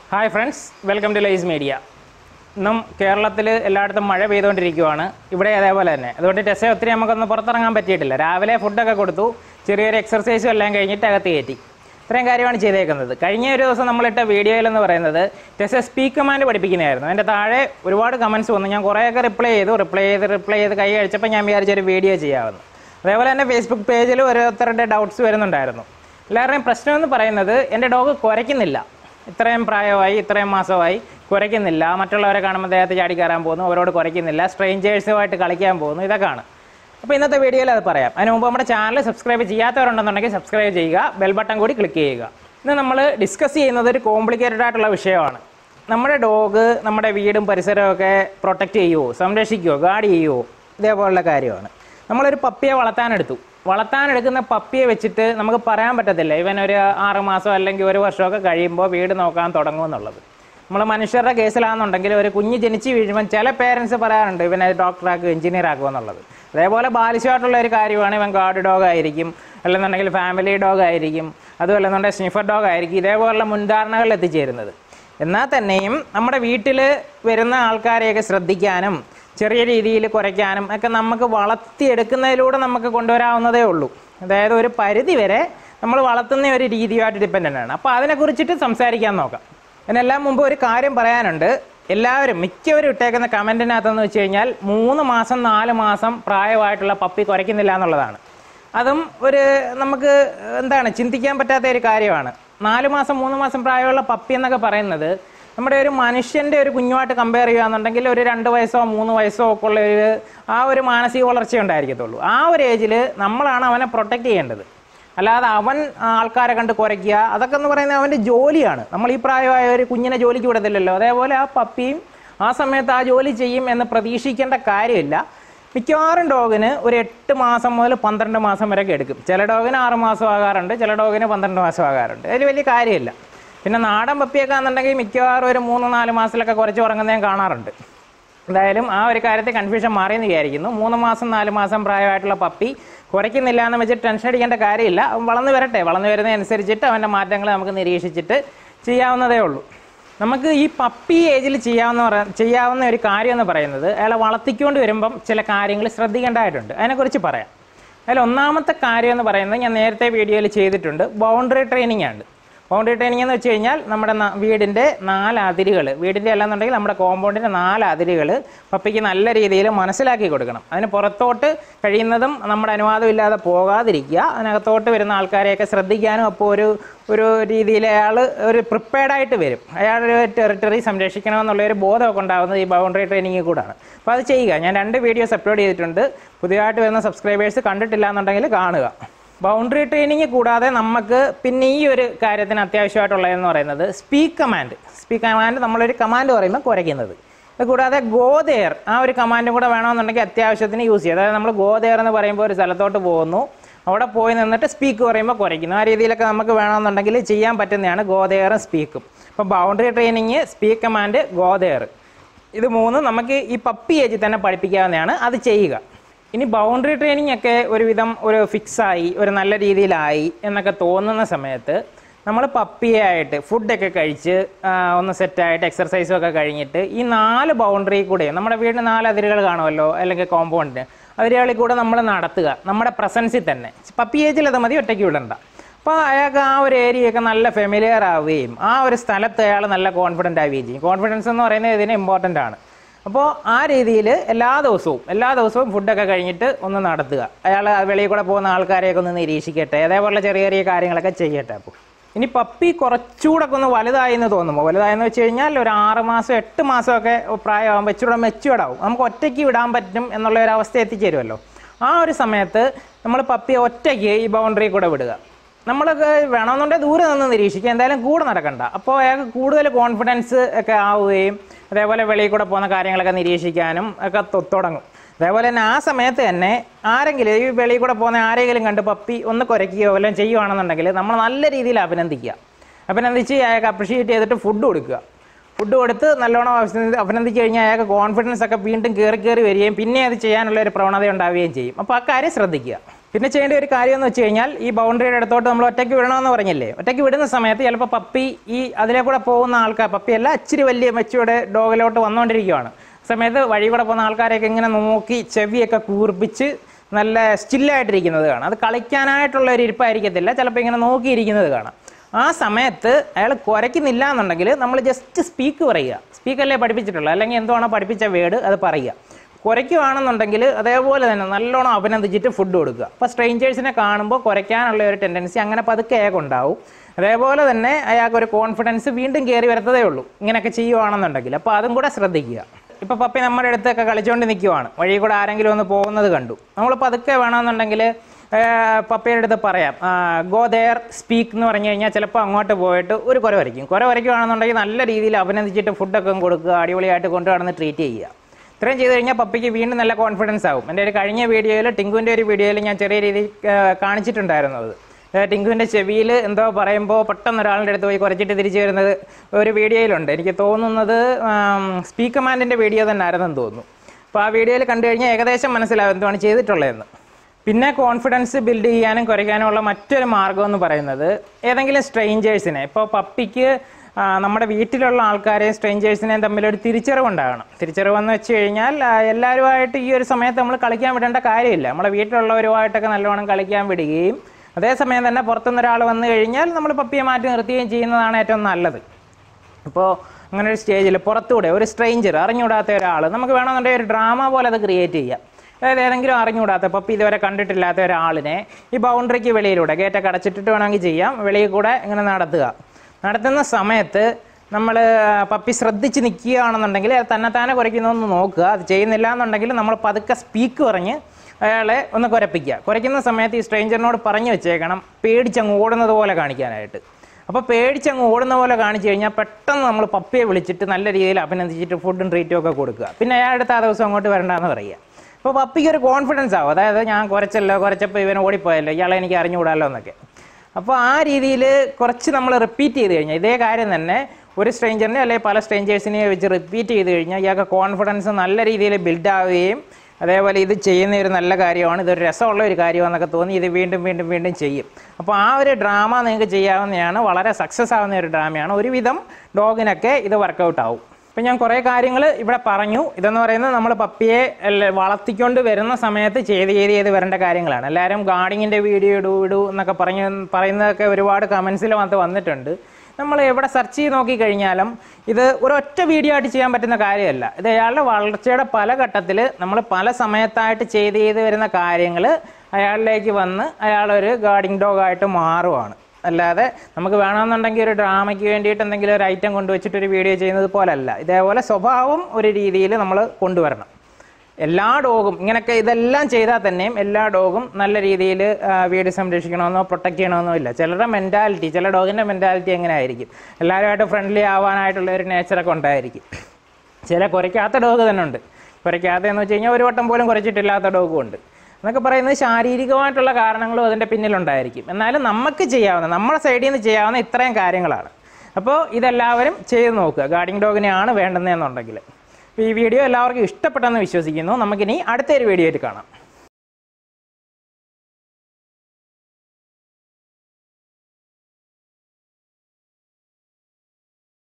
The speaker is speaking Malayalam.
hi friends welcome to lies media ഇന്നും കേരളത്തിൽ എല്ലായിടത്തും മഴ പെയ്തുകൊണ്ടിരിക്കുവാണ് ഇവിടെ അതേപോലെ തന്നെ അതുകൊണ്ട് ടെസ്സെ ഒത്തിരി നമുക്കൊന്ന് പുറത്തിറങ്ങാൻ പറ്റിയിട്ടില്ല രാവിലെ ഫുഡൊക്കെ കൊടുത്തു ചെറിയൊരു എക്സർസൈസും എല്ലാം കഴിഞ്ഞിട്ട് അകത്ത് കയറ്റി ഇത്രയും കാര്യമാണ് ചെയ്തേക്കുന്നത് കഴിഞ്ഞ ഒരു ദിവസം നമ്മളിട്ട വീഡിയോയിലെന്ന് പറയുന്നത് ടെസ്സെ സ്പീക്ക് കമാൻഡ് പഠിപ്പിക്കുന്നതായിരുന്നു അതിൻ്റെ താഴെ ഒരുപാട് കമൻസ് വന്നു ഞാൻ കുറേയൊക്കെ റിപ്ലൈ ചെയ്തു റിപ്ലൈ ചെയ്ത് റിപ്ലൈ ചെയ്ത് കൈ കഴിച്ചപ്പോൾ ഞാൻ വിചാരിച്ചൊരു വീഡിയോ ചെയ്യാമെന്ന് അതേപോലെ തന്നെ ഫേസ്ബുക്ക് പേജിൽ ഓരോരുത്തരുടെ ഡൗട്ട്സ് വരുന്നുണ്ടായിരുന്നു എല്ലാവരുടെയും പ്രശ്നം എന്ന് പറയുന്നത് എൻ്റെ ഡോഗ് കുരയ്ക്കുന്നില്ല ഇത്രയും പ്രായമായി ഇത്രയും മാസമായി കുരയ്ക്കുന്നില്ല മറ്റുള്ളവരെ കാണുമ്പോൾ ദേഹത്ത് ചാടി കയറാൻ പോകുന്നു അവരോട് കുരയ്ക്കുന്നില്ല സ്ട്രേഞ്ചേഴ്സുമായിട്ട് കളിക്കാൻ പോകുന്നു ഇതൊക്കെയാണ് അപ്പോൾ ഇന്നത്തെ വീഡിയോയിൽ അത് പറയാം അതിന് മുമ്പ് നമ്മുടെ ചാനൽ സബ്സ്ക്രൈബ് ചെയ്യാത്തവരുണ്ടെന്നുണ്ടെങ്കിൽ സബ്സ്ക്രൈബ് ചെയ്യുക ബെൽ ബട്ടൺ കൂടി ക്ലിക്ക് ചെയ്യുക ഇന്ന് നമ്മൾ ഡിസ്കസ് ചെയ്യുന്നത് ഒരു കോംപ്ലിക്കേറ്റഡ് ആയിട്ടുള്ള വിഷയമാണ് നമ്മുടെ ഡോഗ് നമ്മുടെ വീടും പരിസരവും ഒക്കെ പ്രൊട്ടക്റ്റ് ചെയ്യുമോ സംരക്ഷിക്കുമോ ഗാർഡ് ചെയ്യുമോ ഇതേപോലുള്ള കാര്യമാണ് നമ്മളൊരു പപ്പിയെ വളർത്താനെടുത്തു വളർത്താനെടുക്കുന്ന പപ്പിയെ വെച്ചിട്ട് നമുക്ക് പറയാൻ പറ്റത്തില്ല ഇവൻ ഒരു ആറ് മാസം അല്ലെങ്കിൽ ഒരു വർഷമൊക്കെ കഴിയുമ്പോൾ വീട് നോക്കാൻ തുടങ്ങും എന്നുള്ളത് നമ്മൾ മനുഷ്യരുടെ കേസിലാണെന്നുണ്ടെങ്കിൽ ഒരു കുഞ്ഞ് ജനിച്ച് വീഴുമ്പോൾ ചില പേരൻസ് പറയാറുണ്ട് ഇവനെ ഡോക്ടറാക്കും എഞ്ചിനീയർ ആക്കും എന്നുള്ളത് അതേപോലെ ബാലിശമായിട്ടുള്ള ഒരു കാര്യമാണ് ഇവൻ ഗാർഡ് ഡോഗ് ആയിരിക്കും അല്ലെന്നുണ്ടെങ്കിൽ ഫാമിലി ഡോഗ് ആയിരിക്കും അതുമല്ലെന്നുണ്ടെങ്കിൽ സ്നിഫർ ഡോഗ് ആയിരിക്കും ഇതേപോലുള്ള മുൻധാരണകളിൽ എത്തിച്ചേരുന്നത് എന്നാൽ തന്നെയും നമ്മുടെ വീട്ടിൽ വരുന്ന ആൾക്കാരെയൊക്കെ ശ്രദ്ധിക്കാനും ചെറിയ രീതിയിൽ കുറയ്ക്കാനും ഒക്കെ നമുക്ക് വളർത്തിയെടുക്കുന്നതിലൂടെ നമുക്ക് കൊണ്ടുവരാവുന്നതേ ഉള്ളൂ അതായത് ഒരു പരിധി വരെ നമ്മൾ വളർത്തുന്ന ഒരു രീതിയുമായിട്ട് ഡിപ്പെൻഡൻ്റ് ആണ് അപ്പോൾ അതിനെക്കുറിച്ചിട്ട് സംസാരിക്കാൻ നോക്കാം അതിനെല്ലാം മുമ്പ് ഒരു കാര്യം പറയാനുണ്ട് എല്ലാവരും മിക്കവരും ഇട്ടേക്കുന്ന കമൻറ്റിനകത്തെന്ന് വെച്ച് കഴിഞ്ഞാൽ മൂന്ന് മാസം നാല് മാസം പ്രായമായിട്ടുള്ള പപ്പി കുറയ്ക്കുന്നില്ല എന്നുള്ളതാണ് അതും ഒരു നമുക്ക് എന്താണ് ചിന്തിക്കാൻ പറ്റാത്ത ഒരു കാര്യമാണ് നാല് മാസം മൂന്ന് മാസം പ്രായമുള്ള പപ്പി എന്നൊക്കെ പറയുന്നത് നമ്മുടെ ഒരു മനുഷ്യൻ്റെ ഒരു കുഞ്ഞുമായിട്ട് കമ്പയർ ചെയ്യുകയാണെന്നുണ്ടെങ്കിൽ ഒരു രണ്ട് വയസ്സോ മൂന്ന് വയസ്സോ ഒക്കെ ഉള്ള ഒരു ആ ഒരു മാനസിക വളർച്ച ഉണ്ടായിരിക്കത്തുള്ളൂ ആ ഒരു ഏജിൽ നമ്മളാണ് അവനെ പ്രൊട്ടക്റ്റ് ചെയ്യേണ്ടത് അല്ലാതെ അവൻ ആൾക്കാരെ കണ്ട് കുറയ്ക്കുക അതൊക്കെ എന്ന് പറയുന്നത് അവൻ്റെ ജോലിയാണ് നമ്മൾ ഈ പ്രായമായ ഒരു കുഞ്ഞിനെ ജോലിക്ക് വിടത്തില്ലല്ലോ അതേപോലെ ആ പപ്പിയും ആ സമയത്ത് ആ ജോലി ചെയ്യും എന്ന് പ്രതീക്ഷിക്കേണ്ട കാര്യമില്ല മിക്കവാറും ഡോഗിന് ഒരു എട്ട് മാസം മുതൽ പന്ത്രണ്ട് മാസം വരെയൊക്കെ എടുക്കും ചില ഡോഗിന് ആറ് മാസം ആകാറുണ്ട് ചില ഡോഗിന് പന്ത്രണ്ട് മാസം ആകാറുണ്ട് അതിൽ വലിയ കാര്യമില്ല പിന്നെ നാടൻ പപ്പിയൊക്കെ ആണെന്നുണ്ടെങ്കിൽ മിക്കവാറും ഒരു മൂന്ന് നാല് മാസത്തിലൊക്കെ കുറച്ച് ഉറങ്ങുന്നത് ഞാൻ കാണാറുണ്ട് എന്തായാലും ആ ഒരു കാര്യത്തിൽ കൺഫ്യൂഷൻ മാറിയെന്ന് വിചാരിക്കുന്നു മൂന്ന് മാസം നാല് മാസം പ്രായമായിട്ടുള്ള പപ്പി കുറയ്ക്കുന്നില്ല എന്ന് വെച്ചിട്ട് ടെൻഷൻ അടിക്കേണ്ട കാര്യമില്ല അവൻ വളർന്നു വരട്ടെ വളർന്നു വരുന്നതനുസരിച്ചിട്ട് അവൻ്റെ മാറ്റങ്ങൾ നമുക്ക് നിരീക്ഷിച്ചിട്ട് ചെയ്യാവുന്നതേ ഉള്ളൂ നമുക്ക് ഈ പപ്പി ഏജിൽ ചെയ്യാവുന്ന പറ ചെയ്യാവുന്ന ഒരു കാര്യം എന്ന് പറയുന്നത് അയാളെ വളർത്തിക്കൊണ്ട് വരുമ്പം ചില കാര്യങ്ങൾ ശ്രദ്ധിക്കേണ്ടതായിട്ടുണ്ട് അതിനെക്കുറിച്ച് പറയാം അതിൽ ഒന്നാമത്തെ കാര്യം എന്ന് പറയുന്നത് ഞാൻ നേരത്തെ വീഡിയോയിൽ ചെയ്തിട്ടുണ്ട് ബൗണ്ടറി ട്രെയിനിങ് ആണ് ബൗണ്ടറി ട്രെയിനിങ് എന്ന് വെച്ച് കഴിഞ്ഞാൽ നമ്മുടെ ന- വീടിൻ്റെ നാല് അതിരുകൾ വീടിൻ്റെ അല്ലാന്നുണ്ടെങ്കിൽ നമ്മുടെ കോമ്പൗണ്ടിൻ്റെ നാല് അതിരുകൾ പപ്പിക്ക് നല്ല രീതിയിൽ മനസ്സിലാക്കി കൊടുക്കണം അതിന് പുറത്തോട്ട് കഴിയുന്നതും നമ്മുടെ അനുവാദം ഇല്ലാതെ പോകാതിരിക്കുക അതിനകത്തോട്ട് വരുന്ന ആൾക്കാരെയൊക്കെ ശ്രദ്ധിക്കാനും അപ്പോൾ ഒരു ഒരു രീതിയിൽ അയാൾ ഒരു പ്രിപ്പയർഡ് ആയിട്ട് വരും അയാളൊരു ടെറിട്ടറി സംരക്ഷിക്കണമെന്നുള്ള ഒരു ബോധമൊക്കെ ഉണ്ടാകുന്നത് ഈ ബൗണ്ടറി ട്രെയിനിങ്ങിൽ കൂടാണ് അപ്പോൾ അത് ചെയ്യുക ഞാൻ രണ്ട് വീഡിയോസ് അപ്ലോഡ് ചെയ്തിട്ടുണ്ട് പുതിയതായിട്ട് വരുന്ന സബ്സ്ക്രൈബേഴ്സ് കണ്ടിട്ടില്ല എന്നുണ്ടെങ്കിൽ കാണുക ബൗണ്ടറി ട്രെയിനിങ് കൂടാതെ നമുക്ക് പിന്നെ ഈ ഒരു കാര്യത്തിന് അത്യാവശ്യമായിട്ടുള്ളതെന്ന് പറയുന്നത് സ്പീക്ക് കമാൻഡ് സ്പീക്ക് കമാൻഡ് നമ്മളൊരു കമാൻഡ് പറയുമ്പോൾ കുറയ്ക്കുന്നത് അത് കൂടാതെ ഗോദേർ ആ ഒരു കമാൻഡും കൂടെ വേണമെന്നുണ്ടെങ്കിൽ അത്യാവശ്യത്തിന് യൂസ് ചെയ്യുക അതായത് നമ്മൾ ഗോദേർ എന്ന് പറയുമ്പോൾ ഒരു സ്ഥലത്തോട്ട് പോകുന്നു അവിടെ പോയി നിന്നിട്ട് സ്പീക്ക് പറയുമ്പോൾ കുറയ്ക്കുന്നു ആ രീതിയിലൊക്കെ നമുക്ക് വേണമെന്നുണ്ടെങ്കിൽ ചെയ്യാൻ പറ്റുന്നതാണ് ഗോദേറും സ്പീക്കും അപ്പോൾ boundary training speak command go there ഇത് മൂന്നും നമുക്ക് ഈ പപ്പി ഏജിൽ തന്നെ പഠിപ്പിക്കാവുന്നതാണ് അത് ചെയ്യുക ഇനി ബൗണ്ടറി ട്രെയിനിങ് ഒക്കെ ഒരുവിധം ഒരു ഫിക്സായി ഒരു നല്ല രീതിയിലായി എന്നൊക്കെ തോന്നുന്ന സമയത്ത് നമ്മൾ പപ്പിയെ ആയിട്ട് ഫുഡൊക്കെ കഴിച്ച് ആ, ഒന്ന് സെറ്റായിട്ട് എക്സർസൈസും ഒക്കെ കഴിഞ്ഞിട്ട് ഈ നാല് ബൗണ്ടറി കൂടെ നമ്മുടെ വീടിന് നാല് അതിരുകൾ കാണുമല്ലോ അല്ലെങ്കിൽ കോമ്പൗണ്ടിന് അതിരുകളിൽ കൂടെ നമ്മൾ നടത്തുക നമ്മുടെ പ്രസൻസിൽ തന്നെ പപ്പി ഏജിൽ അത് മതി ഒറ്റയ്ക്ക് വിടണ്ട അപ്പോൾ അയാൾക്ക് ആ ഒരു ഏരിയയൊക്കെ നല്ല ഫെമിലിയർ ആവുകയും ആ ഒരു സ്ഥലത്ത് അയാൾ നല്ല കോൺഫിഡൻ്റ് ആവുകയും ചെയ്യും കോൺഫിഡൻസ് എന്ന് പറയുന്നത് ഇതിന് ഇമ്പോർട്ടൻ്റ് ആണ് അപ്പോൾ ആ രീതിയിൽ എല്ലാ ദിവസവും എല്ലാ ദിവസവും ഫുഡൊക്കെ കഴിഞ്ഞിട്ട് ഒന്ന് നടത്തുക അയാൾ വെളിയിൽ കൂടെ പോകുന്ന ആൾക്കാരെയൊക്കെ ഒന്ന് നിരീക്ഷിക്കട്ടെ അതേപോലെ ചെറിയ ചെറിയ കാര്യങ്ങളൊക്കെ ചെയ്യട്ടെ അപ്പോൾ ഇനി പപ്പി കുറച്ചുകൂടെ ഒക്കെ ഒന്ന് വലുതായി എന്ന് തോന്നുമ്പോൾ വലുതായെന്ന് വെച്ച് കഴിഞ്ഞാൽ ഒരു ആറ് മാസം എട്ട് മാസമൊക്കെ പ്രായമാകുമ്പോൾ ഇച്ചിരി മെച്ചുവേർഡ് ആവും നമുക്ക് ഒറ്റയ്ക്ക് വിടാൻ പറ്റും എന്നുള്ള ഒരു അവസ്ഥ എത്തിച്ചേരുമല്ലോ ആ ഒരു സമയത്ത് നമ്മൾ പപ്പിയെ ഒറ്റയ്ക്ക് ഈ ബൗണ്ടറി കൂടെ വിടുക നമ്മളൊക്കെ വേണമെന്നുണ്ടെങ്കിൽ ദൂരെ നിന്ന് നിരീക്ഷിക്കുക എന്തായാലും കൂടെ നടക്കണ്ട അപ്പോൾ അയാൾക്ക് കൂടുതൽ കോൺഫിഡൻസ് ഒക്കെ ആവുകയും അതേപോലെ വെളിയിൽ കൂടെ പോകുന്ന കാര്യങ്ങളൊക്കെ നിരീക്ഷിക്കാനും ഒക്കെ തൊ- തുടങ്ങും അതേപോലെ തന്നെ ആ സമയത്ത് തന്നെ ആരെങ്കിലും ഈ വെളിയിൽ കൂടെ പോകുന്ന ആരെങ്കിലും കണ്ട് പപ്പി ഒന്ന് കുരയ്ക്കുകയോ വല്ലതും ചെയ്യുവാണെന്നുണ്ടെങ്കിൽ നമ്മൾ നല്ല രീതിയിൽ അഭിനന്ദിക്കുക അഭിനന്ദിച്ച് അയാൾക്ക് അപ്രിഷിയേറ്റ് ചെയ്തിട്ട് ഫുഡ് കൊടുക്കുക ഫുഡ് കൊടുത്ത് നല്ലോണം അഭിനന്ദി- അഭിനന്ദിച്ച് കഴിഞ്ഞാൽ അയാൾക്ക് കോൺഫിഡൻസ് ഒക്കെ വീണ്ടും കയറി കയറി വരികയും പിന്നെ അത് ചെയ്യാനുള്ള ഒരു പ്രവണത ഉണ്ടാവുകയും ചെയ്യും അപ്പോൾ ആ കാര്യം ശ്രദ്ധിക്കുക പിന്നെ ചെയ്യേണ്ട ഒരു കാര്യം എന്ന് വെച്ച് കഴിഞ്ഞാൽ ഈ ബൗണ്ടറിയുടെ അടുത്തോട്ട് നമ്മൾ ഒറ്റയ്ക്ക് വിടണമെന്ന് പറഞ്ഞില്ലേ ഒറ്റയ്ക്ക് വിടുന്ന സമയത്ത് ചിലപ്പോൾ പപ്പി ഈ അതിലെ കൂടെ പോകുന്ന ആൾക്കാർ പപ്പിയല്ല ഇച്ചിരി വലിയ മെച്ചൂടെ ഡോഗിലോട്ട് വന്നുകൊണ്ടിരിക്കുകയാണ് ആ സമയത്ത് വഴി കൂടെ പോകുന്ന ആൾക്കാരെയൊക്കെ ഇങ്ങനെ നോക്കി ചെവിയൊക്കെ കൂർപ്പിച്ച് നല്ല സ്റ്റില്ലായിട്ടിരിക്കുന്നത് കാണാം അത് കളിക്കാനായിട്ടുള്ള ഒരു ഇരിപ്പായിരിക്കത്തില്ല ചിലപ്പോൾ ഇങ്ങനെ നോക്കിയിരിക്കുന്നത് കാണാം ആ സമയത്ത് അയാൾ കുരയ്ക്കുന്നില്ല എന്നുണ്ടെങ്കിൽ നമ്മൾ ജസ്റ്റ് സ്പീക്ക് പറയുക സ്പീക്കല്ലേ പഠിപ്പിച്ചിട്ടുള്ളൂ അല്ലെങ്കിൽ എന്തുവാണോ പഠിപ്പിച്ച വേർഡ് അത് പറയുക കുരയ്ക്കുവാണെന്നുണ്ടെങ്കിൽ അതേപോലെ തന്നെ നല്ലോണം അഭിനന്ദിച്ചിട്ട് ഫുഡ് കൊടുക്കുക അപ്പോൾ സ്ട്രേഞ്ചേഴ്സിനെ കാണുമ്പോൾ കുരയ്ക്കാനുള്ള ഒരു ടെൻഡൻസി അങ്ങനെ പതുക്കെ അയാൾക്ക് ഉണ്ടാവും അതേപോലെ തന്നെ അയാൾക്ക് ഒരു കോൺഫിഡൻസ് വീണ്ടും കയറി വരത്തതേ ഉള്ളൂ ഇങ്ങനെയൊക്കെ ചെയ്യുവാണെന്നുണ്ടെങ്കിൽ അപ്പോൾ അതും കൂടെ ശ്രദ്ധിക്കുക ഇപ്പോൾ പപ്പി നമ്മുടെ അടുത്തൊക്കെ കളിച്ചുകൊണ്ട് നിൽക്കുവാണ് വഴി കൂടെ ആരെങ്കിലും ഒന്ന് പോകുന്നത് കണ്ടു നമ്മൾ പതുക്കെ വേണമെന്നുണ്ടെങ്കിൽ പപ്പയുടെ അടുത്ത് പറയാം ഗോ ദെയർ സ്പീക്ക് എന്ന് പറഞ്ഞു കഴിഞ്ഞാൽ ചിലപ്പോൾ അങ്ങോട്ട് പോയിട്ട് ഒരു കുര വരയ്ക്കും കുര വരയ്ക്കുവാണെന്നുണ്ടെങ്കിൽ നല്ല രീതിയിൽ അഭിനന്ദിച്ചിട്ട് ഫുഡൊക്കെ കൊടുക്കുക അടിപൊളിയായിട്ട് കൊണ്ടു നടന്ന് ട്രീറ്റ് ചെയ്യുക ഇത്രയും ചെയ്ത് കഴിഞ്ഞാൽ പപ്പിക്ക് വീണ്ടും നല്ല കോൺഫിഡൻസ് ആവും എൻ്റെ ഒരു കഴിഞ്ഞ വീഡിയോയിൽ ടിങ്കുവിൻ്റെ ഒരു വീഡിയോയിൽ ഞാൻ ചെറിയ രീതിയിൽ ആ, കാണിച്ചിട്ടുണ്ടായിരുന്നു അത് ആ, ടിങ്കുവിൻ്റെ ചെവിയിൽ എന്തോ പറയുമ്പോൾ പെട്ടെന്ന് ഒരാളുടെ അടുത്ത് പോയി കുറച്ചിട്ട് തിരിച്ചു വരുന്നത് ഒരു വീഡിയോയിലുണ്ട് എനിക്ക് തോന്നുന്നത് സ്പീക്കർ മാൻഡിൻ്റെ വീഡിയോ തന്നെ ആയിരുന്നെന്ന് തോന്നുന്നു അപ്പോൾ ആ വീഡിയോയിൽ കണ്ടു കഴിഞ്ഞാൽ ഏകദേശം മനസ്സിലാവും എന്തുവാണ് ചെയ്തിട്ടുള്ളതെന്ന് പിന്നെ കോൺഫിഡൻസ് ബിൽഡ് ചെയ്യാനും കുറയ്ക്കാനുമുള്ള മറ്റൊരു മാർഗ്ഗം എന്ന് പറയുന്നത് ഏതെങ്കിലും സ്ട്രെയിഞ്ചേഴ്സിനെ ഇപ്പോൾ പപ്പിക്ക് ആ, നമ്മുടെ വീട്ടിലുള്ള ആൾക്കാരെയും സ്ട്രേഞ്ചേഴ്സിനെയും തമ്മിൽ ഒരു തിരിച്ചറിവുണ്ടാകണം തിരിച്ചറിവെന്ന് വെച്ച് കഴിഞ്ഞാൽ ആ, എല്ലാവരുമായിട്ട് ഈ ഒരു സമയത്ത് നമ്മൾ കളിക്കാൻ വിടേണ്ട കാര്യമില്ല നമ്മുടെ വീട്ടിലുള്ളവരുമായിട്ടൊക്കെ നല്ലോണം കളിക്കാൻ വിടുകയും അതേസമയം തന്നെ പുറത്തുനിന്ന് ഒരാൾ വന്നു കഴിഞ്ഞാൽ നമ്മൾ പപ്പിയെ മാറ്റി നിർത്തുകയും ചെയ്യുന്നതാണ് ഏറ്റവും നല്ലത് ഇപ്പോൾ അങ്ങനെ ഒരു സ്റ്റേജിൽ പുറത്തൂടെ ഒരു സ്ട്രെയിഞ്ചർ അറിഞ്ഞുകൂടാത്ത ഒരാൾ നമുക്ക് വേണമെന്നുണ്ടെങ്കിൽ ഒരു ഡ്രാമ പോലെ അത് ക്രിയേറ്റ് ചെയ്യാം അതായത് ഏതെങ്കിലും അറിഞ്ഞുകൂടാത്ത പപ്പി ഇതുവരെ കണ്ടിട്ടില്ലാത്ത ഒരാളിനെ ഈ ബൗണ്ടറിക്ക് വെളിയിലൂടെ ഗേറ്റൊക്കെ അടച്ചിട്ടിട്ട് വേണമെങ്കിൽ ചെയ്യാം വെളിയിൽ കൂടെ ഇങ്ങനെ നടത്തുക നടത്തുന്ന സമയത്ത് നമ്മൾ പപ്പി ശ്രദ്ധിച്ച് നിൽക്കുകയാണെന്നുണ്ടെങ്കിൽ അത് തന്നെത്താനെ കുറയ്ക്കുന്നതെന്ന് നോക്കുക അത് ചെയ്യുന്നില്ല എന്നുണ്ടെങ്കിൽ നമ്മൾ പതുക്കെ സ്പീക്ക് പറഞ്ഞ് അയാളെ ഒന്ന് കുരപ്പിക്കുക കുരയ്ക്കുന്ന സമയത്ത് ഈ സ്ട്രേഞ്ചറിനോട് പറഞ്ഞു വെച്ചേക്കണം പേടിച്ചങ്ങ് ഓടുന്നത് പോലെ കാണിക്കാനായിട്ട് അപ്പോൾ പേടിച്ചങ്ങ് ഓടുന്ന പോലെ കാണിച്ചു കഴിഞ്ഞാൽ പെട്ടെന്ന് നമ്മൾ പപ്പിയെ വിളിച്ചിട്ട് നല്ല രീതിയിൽ അഭിനന്ദിച്ചിട്ട് ഫുഡും ട്രീറ്റും ഒക്കെ കൊടുക്കുക പിന്നെ അയാളുടെ ആ ദിവസം അങ്ങോട്ട് വരണ്ടെന്ന് പറയുക അപ്പോൾ പപ്പിക്ക് ഒരു കോൺഫിഡൻസ് ആവും അതായത് ഞാൻ കുറച്ചല്ലോ കുറച്ചപ്പോൾ ഇവൻ ഓടിപ്പോയല്ലോ ഇയാളെ എനിക്ക് അറിഞ്ഞുകൂടാമല്ലോ എന്നൊക്കെ അപ്പോൾ ആ രീതിയിൽ കുറച്ച് നമ്മൾ റിപ്പീറ്റ് ചെയ്ത് കഴിഞ്ഞാൽ ഇതേ കാര്യം തന്നെ ഒരു സ്ട്രേഞ്ചറിനെ അല്ലെങ്കിൽ പല സ്ട്രേഞ്ചേഴ്സിനെ വെച്ച് റിപ്പീറ്റ് ചെയ്ത് കഴിഞ്ഞാൽ ഇയാൾക്ക് കോൺഫിഡൻസ് നല്ല രീതിയിൽ ബിൽഡ് ആവുകയും അതേപോലെ ഇത് ചെയ്യുന്ന ഒരു നല്ല കാര്യമാണ് ഇതൊരു രസമുള്ള ഒരു കാര്യമാണെന്നൊക്കെ തോന്നി ഇത് വീണ്ടും വീണ്ടും വീണ്ടും ചെയ്യും അപ്പോൾ ആ ഒരു ഡ്രാമ നിങ്ങൾക്ക് ചെയ്യാവുന്നതാണ് വളരെ സക്സസ് ആവുന്ന ഒരു ഡ്രാമയാണ് ഒരുവിധം ഡോഗിനൊക്കെ ഇത് വർക്കൗട്ട് ആവും ഇപ്പം ഞാൻ കുറേ കാര്യങ്ങൾ ഇവിടെ പറഞ്ഞു ഇതെന്ന് പറയുന്നത് നമ്മൾ പപ്പിയെ അല്ല- വളർത്തിക്കൊണ്ട് വരുന്ന സമയത്ത് ചെയ്ത് ചെയ്ത് ചെയ്ത് വരേണ്ട കാര്യങ്ങളാണ് എല്ലാവരും ഗാർഡിങ്ങിൻ്റെ വീഡിയോ ഇടൂ ഇടൂ എന്നൊക്കെ പറഞ്ഞ് പറയുന്നതൊക്കെ ഒരുപാട് കമൻസിൽ വന്ന് വന്നിട്ടുണ്ട് നമ്മൾ എവിടെ സെർച്ച് ചെയ്ത് നോക്കിക്കഴിഞ്ഞാലും ഇത് ഒരൊറ്റ വീഡിയോ ആയിട്ട് ചെയ്യാൻ പറ്റുന്ന കാര്യമല്ല ഇത് അയാളുടെ വളർച്ചയുടെ പല ഘട്ടത്തിൽ നമ്മൾ പല സമയത്തായിട്ട് ചെയ്ത് ചെയ്ത് വരുന്ന കാര്യങ്ങൾ അയാളിലേക്ക് വന്ന് അയാളൊരു ഗാർഡിങ് ഡോഗായിട്ട് മാറുവാണ് അല്ലാതെ നമുക്ക് വേണമെന്നുണ്ടെങ്കിൽ ഒരു ഡ്രാമയ്ക്ക് വേണ്ടിയിട്ട് എന്തെങ്കിലും ഒരു ഐറ്റം കൊണ്ടുവച്ചിട്ട് ഒരു വീഡിയോ ചെയ്യുന്നത് പോലല്ല ഇതേപോലെ സ്വഭാവം ഒരു രീതിയിൽ നമ്മൾ കൊണ്ടുവരണം എല്ലാ ഡോഗും ഇങ്ങനെയൊക്കെ ഇതെല്ലാം ചെയ്താൽ തന്നെയും എല്ലാ ഡോഗും നല്ല രീതിയിൽ വീട് സംരക്ഷിക്കണമെന്നോ പ്രൊട്ടക്റ്റ് ചെയ്യണമെന്നോ ഇല്ല ചിലരുടെ മെൻറ്റാലിറ്റി ചില ഡോഗിൻ്റെ മെൻറ്റാലിറ്റി എങ്ങനെ ആയിരിക്കും എല്ലാവരുമായിട്ട് ഫ്രണ്ട്ലി ആവാനായിട്ടുള്ള ഒരു നേച്ചറൊക്കെ ഉണ്ടായിരിക്കും ചില കുരയ്ക്കാത്ത ഡോഗ് തന്നെ ഉണ്ട് കുരയ്ക്കാത്ത എന്ന് വെച്ച് കഴിഞ്ഞാൽ ഒരു വട്ടം പോലും കുരച്ചിട്ടില്ലാത്ത ഡോഗും ഉണ്ട് എന്നൊക്കെ പറയുന്നത് ശാരീരികമായിട്ടുള്ള കാരണങ്ങളും അതിൻ്റെ പിന്നിലുണ്ടായിരിക്കും എന്നാലും നമുക്ക് ചെയ്യാവുന്ന നമ്മുടെ സൈഡിൽ നിന്ന് ചെയ്യാവുന്ന ഇത്രയും കാര്യങ്ങളാണ് അപ്പോൾ ഇതെല്ലാവരും ചെയ്ത് നോക്കുക ഗാർഡിങ് ഡോഗിനെയാണ് വേണ്ടുന്നതെന്നുണ്ടെങ്കിൽ അപ്പോൾ ഈ വീഡിയോ എല്ലാവർക്കും ഇഷ്ടപ്പെട്ടെന്ന് വിശ്വസിക്കുന്നു നമുക്കിനി അടുത്തൊരു വീഡിയോ ആയിട്ട് കാണാം